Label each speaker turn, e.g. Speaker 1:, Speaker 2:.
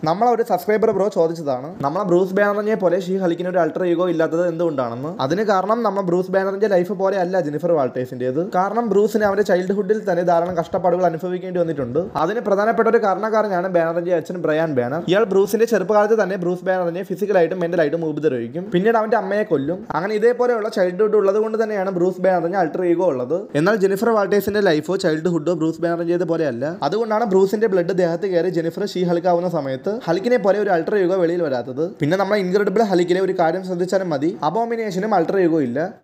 Speaker 1: നമ്മളെ ഒരു subscriber bro ചോദിച്ചതാണ് നമ്മളെ ബ്രൂസ് ബാനറിനെ പോലെ ഷീ ഹലിക്കിന് ഒരു അൾട്ടർ ഈഗോ ഇല്ലാത്തത് എന്തുകൊണ്ടാണെന്ന് അതിന് കാരണം നമ്മൾ ബ്രൂസ് ബാനറിന്റെ ലൈഫ് പോലെ അല്ല ജെനിഫർ വാൾട്ടേഴ്സിന്റേത് കാരണം ബ്രൂസിന് അവന്റെ ചൈൽഡ്ഹുഡിൽ തന്നെ ധാരാളം കഷ്ടപ്പാടുകൾ അനുഭവിക്കേണ്ടി വന്നിട്ടുണ്ട് അതിന് പ്രധാനപ്പെട്ട ഒരു കാരണക്കാരനാണ് ബാനറിന്റെ അച്ഛൻ ബ്രയാൻ ബാനർ ഇയാൾ ബ്രൂസിന്റെ ചെറുപ്പകാലത്ത് തന്നെ ബ്രൂസ് ബാനറിനെ ഫിസിക്കലായിട്ടും മെന്റലായിട്ടും ഉപദ്രവിക്കും പിന്നീട് അവന്റെ അമ്മയെ കൊല്ലും അങ്ങനെ ഇതേപോലെയുള്ള ചൈൽഡ്ഹുഡ് ഉള്ളത് കൊണ്ട് തന്നെയാണ് ബ്രൂസ് ബാനറിന് അൾട്ടർ ഈഗോ ഉള്ളത് എന്നാൽ ജെനിഫർ വാൾട്ടേഴ്സിന്റെ ലൈഫോ ചൈൽഡ്ഹുഡോ ബ്രൂസ് ബാനറിന്റേത് പോലെയല്ല അതുകൊണ്ടാണ് ബ്രൂസിന്റെ ബ്ലഡ് ദേഹത്ത് കയറി ജെനിഫർ ഷീ ഹലിക്കാവുന്ന സമയത്ത് ഹലിക്കിനെ പോലെ ഒരു അൾട്ടർ യുഗോ വെളിയിൽ വരാത്തത് പിന്നെ നമ്മൾ ഇൻക്രെഡിബിൾ ഹലിക്കിലെ ഒരു കാര്യം ശ്രദ്ധിച്ചാലും മതി അബോമിനേഷനും അൾട്ടർ യുഗോ ഇല്ല